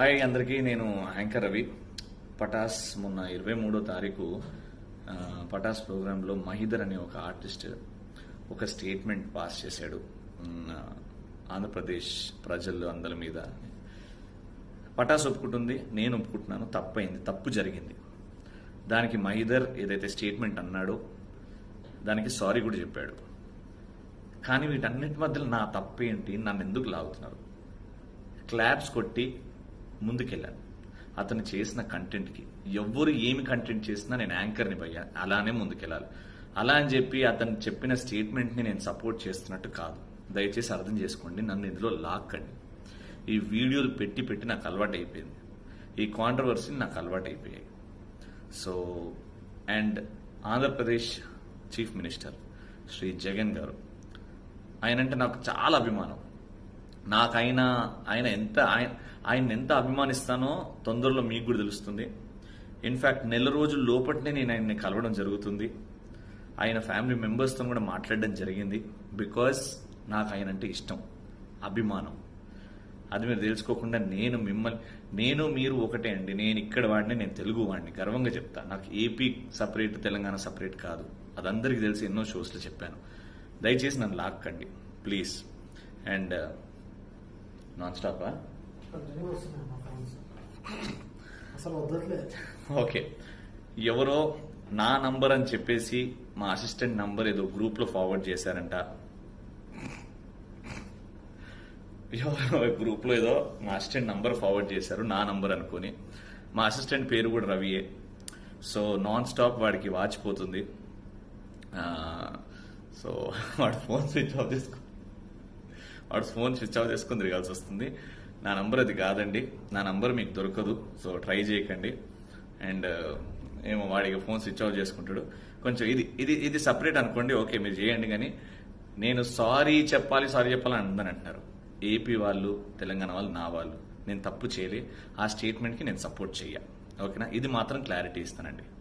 hi అందరికీ నేను anchor Ravi Pataas మొన్న ఇరవై మూడో తారీఖు ఆ, పటాస్ ప్రోగ్రాంలో మహిదర్ అనే ఒక ఆర్టిస్ట్ ఒక స్టేట్మెంట్ పాస్ చేశాడు ఉమ్, ఆంధ్రప్రదేశ్ ప్రజలు అందరి మీద పటాస్ ఒప్పుకుంటుంది నేను ఒప్పుకుంటున్నాను తప్పైంది తప్పు జరిగింది దానికి మహిదర్ ఏదైతే స్టేట్మెంట్ అన్నాడో దానికి సారీ కూడా చెప్పాడు కానీ వీటన్నిటి మధ్యలో నా తప్పేంటి నన్ను ఎందుకు లాగుతున్నారు క్లాప్స్ కొట్టి ముందుకెళ్ళాను అతను చేసిన కంటెంట్కి ఎవ్వరు ఏమి కంటెంట్ చేసినా నేను యాంకర్ని పోయా అలానే ముందుకెళ్ళాలి అలా అని చెప్పి అతను చెప్పిన స్టేట్మెంట్ని నేను సపోర్ట్ చేస్తున్నట్టు కాదు దయచేసి అర్థం చేసుకోండి నన్ను ఇందులో లాక్కండి ఈ వీడియోలు పెట్టి పెట్టి నాకు అలవాటు అయిపోయింది ఈ కాంట్రవర్సీ నాకు అలవాటు అయిపోయాయి so and Andhra Pradesh chief minister Shri Jagan garu ఆయనంటే నాకు చాలా అభిమానం నాకు ఆయన ఆయన ఎంత ఆయన ఆయన ఎంత అభిమానిస్తానో తొందరలో మీకు కూడా తెలుస్తుంది ఇన్ఫ్యాక్ట్ నెల రోజుల లోపట్నే నేను ఆయన్ని కలవడం జరుగుతుంది ఆయన ఫ్యామిలీ మెంబర్స్తో కూడా మాట్లాడడం జరిగింది బికాస్ నాకు ఆయన అంటే ఇష్టం అభిమానం అది మీరు తెలుసుకోకుండా నేను మిమ్మల్ని నేను మీరు ఒకటే అండి నేను ఇక్కడ వాడిని నేను తెలుగు వాడిని గర్వంగా చెప్తా నాకు ఏపీ సపరేట్ తెలంగాణ సపరేట్ కాదు అది అందరికీ తెలిసి ఎన్నో షోస్లో చెప్పాను దయచేసి నన్ను లాక్కండి ప్లీజ్ అండ్ నాన్ స్టాపా కంటిన్యూ వస్తున్నాయి మా ఫ్రెండ్స్ అసలు వద్దట్లే ఓకే ఎవరో నా నంబర్ అని చెప్పేసి మా అసిస్టెంట్ నంబర్ ఏదో గ్రూప్ లో ఫార్వర్డ్ చేశారంట ఎవరో గ్రూప్ లో ఏదో మా అసిస్టెంట్ నంబర్ ఫార్వర్డ్ చేశారు నా నంబర్ అనుకొని మా అసిస్టెంట్ పేరు కూడా రవియే సో నాన్ స్టాప్ వాడికి వాచిపోతుంది ఆ, సో వాడు ఫోన్ స్విచ్ ఆఫ్ చేసుకో వాడు ఫోన్ స్విచ్ ఆఫ్ చేసుకుని తిరగాల్సి వస్తుంది నా నంబర్ అది కాదండి నా నంబర్ మీకు దొరకదు సో ట్రై చేయకండి అండ్ ఏమో వాడికి ఫోన్ స్విచ్ ఆఫ్ చేసుకుంటాడు కొంచెం ఇది ఇది ఇది సపరేట్ అనుకోండి ఓకే మీరు చేయండి కానీ నేను సారీ చెప్పాలి సారీ చెప్పాలని అందరూ అంటున్నారు ఏపీ వాళ్ళు తెలంగాణ వాళ్ళు నా వాళ్ళు నేను తప్పు చేయలే ఆ స్టేట్మెంట్కి నేను సపోర్ట్ చెయ్య ఓకేనా ఇది మాత్రం క్లారిటీ ఇస్తానండి